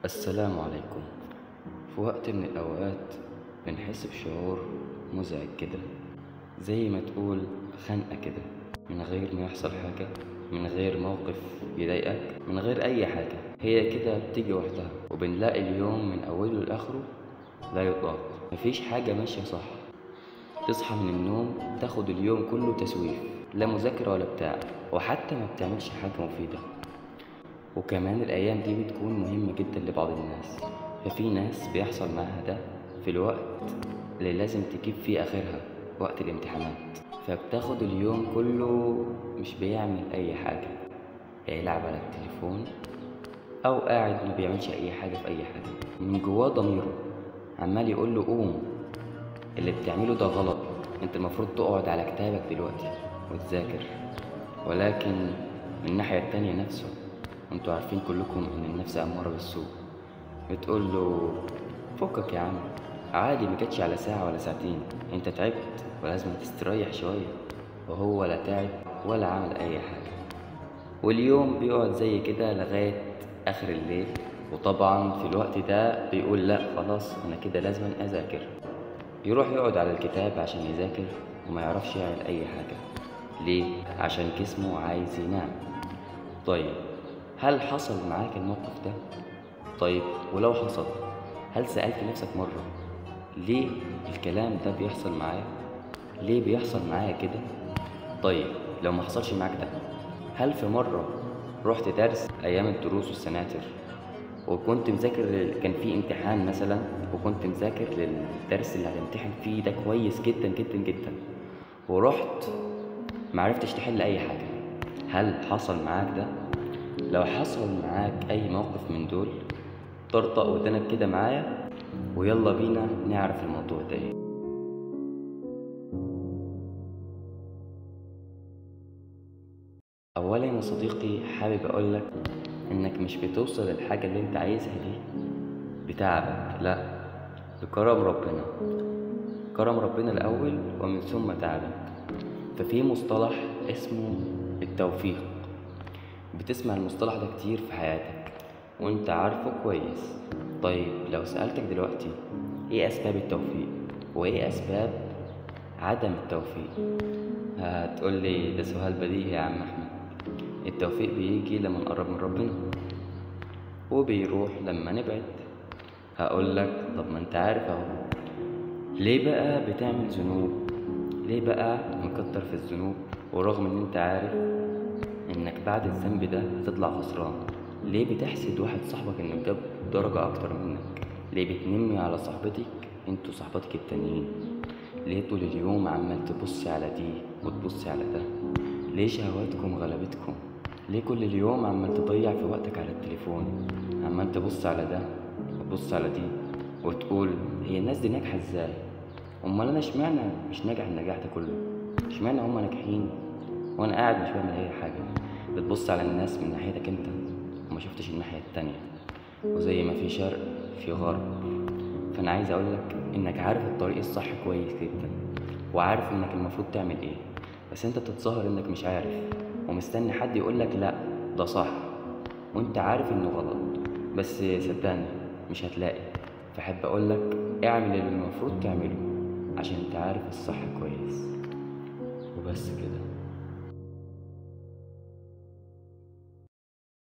السلام عليكم في وقت من الأوقات بنحس بشعور مزعج كده زي ما تقول خنقة كده من غير ما يحصل حاجة من غير موقف يضايقك من غير أي حاجة هي كده بتيجي وحدها وبنلاقي اليوم من أوله لآخره لا يطاق مفيش حاجة ماشية صح تصحى من النوم تاخد اليوم كله تسويف لا مذاكرة ولا بتاع وحتى ما بتعملش حاجة مفيدة وكمان الأيام دي بتكون مهمة جدا لبعض الناس ففي ناس بيحصل معاها ده في الوقت اللي لازم تجيب فيه آخرها وقت الامتحانات فبتاخد اليوم كله مش بيعمل أي حاجة يلعب على التليفون أو قاعد ما بيعملش أي حاجة في أي حاجة من جواه ضميره عمال يقول له قوم اللي بتعمله ده غلط انت المفروض تقعد على كتابك دلوقتي وتذاكر ولكن من الناحية التانية نفسه انتوا عارفين كلكم ان النفس اماره بالسوء بتقول له فكك يا عم عادي ما جاتش على ساعه ولا ساعتين انت تعبت ولازم تستريح شويه وهو لا تعب ولا عمل اي حاجه واليوم بيقعد زي كده لغايه اخر الليل وطبعا في الوقت ده بيقول لا خلاص انا كده لازم اذاكر يروح يقعد على الكتاب عشان يذاكر وما يعرفش يعمل اي حاجه ليه عشان جسمه عايز ينام طيب هل حصل معاك الموقف ده؟ طيب ولو حصل هل سألت نفسك مرة ليه الكلام ده بيحصل معايا؟ ليه بيحصل معايا كده؟ طيب لو ما حصلش معاك ده هل في مرة رحت درس أيام الدروس والسناتر وكنت مذاكر كان في امتحان مثلا وكنت مذاكر للدرس اللي هتمتحن فيه ده كويس جدا جدا جدا ورحت معرفتش تحل أي حاجة هل حصل معاك ده؟ لو حصل معاك أي موقف من دول طرطق ودنك كده معايا ويلا بينا نعرف الموضوع ده ايه أولا يا صديقي حابب أقولك إنك مش بتوصل للحاجة اللي أنت عايزها دي بتعبك لأ بكرم ربنا كرم ربنا الأول ومن ثم تعبك ففي مصطلح اسمه التوفيق بتسمع المصطلح ده كتير في حياتك وانت عارفه كويس طيب لو سألتك دلوقتي ايه اسباب التوفيق وايه اسباب عدم التوفيق هتقولي ده سؤال بديهي يا عم احمد التوفيق بيجي لما نقرب من ربنا وبيروح لما نبعد هقولك طب ما انت عارف اهو ليه بقى بتعمل ذنوب ليه بقى مكتر في الذنوب ورغم ان انت عارف انك بعد الذنب ده هتطلع خسران ليه بتحسد واحد صاحبك انه جاب درجة اكتر منك ليه بتنمي على صاحبتك انتوا صاحباتك التانيين ليه طول اليوم عمال تبصي على دي وتبصي على ده ليه شهواتكم غلبتكم ليه كل اليوم عمال تضيع في وقتك على التليفون عمال تبص على ده وتبص على دي وتقول هي الناس دي ناجحة ازاي امال انا اشمعنى مش ناجح النجاح ده كله اشمعنى هما ناجحين وانا قاعد مش بعمل اي حاجه بتبص على الناس من ناحيتك انت وما شفتش الناحيه التانية وزي ما في شرق في غرب فانا عايز اقولك انك عارف الطريق الصح كويس جدا وعارف انك المفروض تعمل ايه بس انت بتتظاهر انك مش عارف ومستني حد يقولك لا ده صح وانت عارف انه غلط بس صدقني مش هتلاقي فحب اقولك اعمل اللي المفروض تعمله عشان انت عارف الصح كويس وبس كده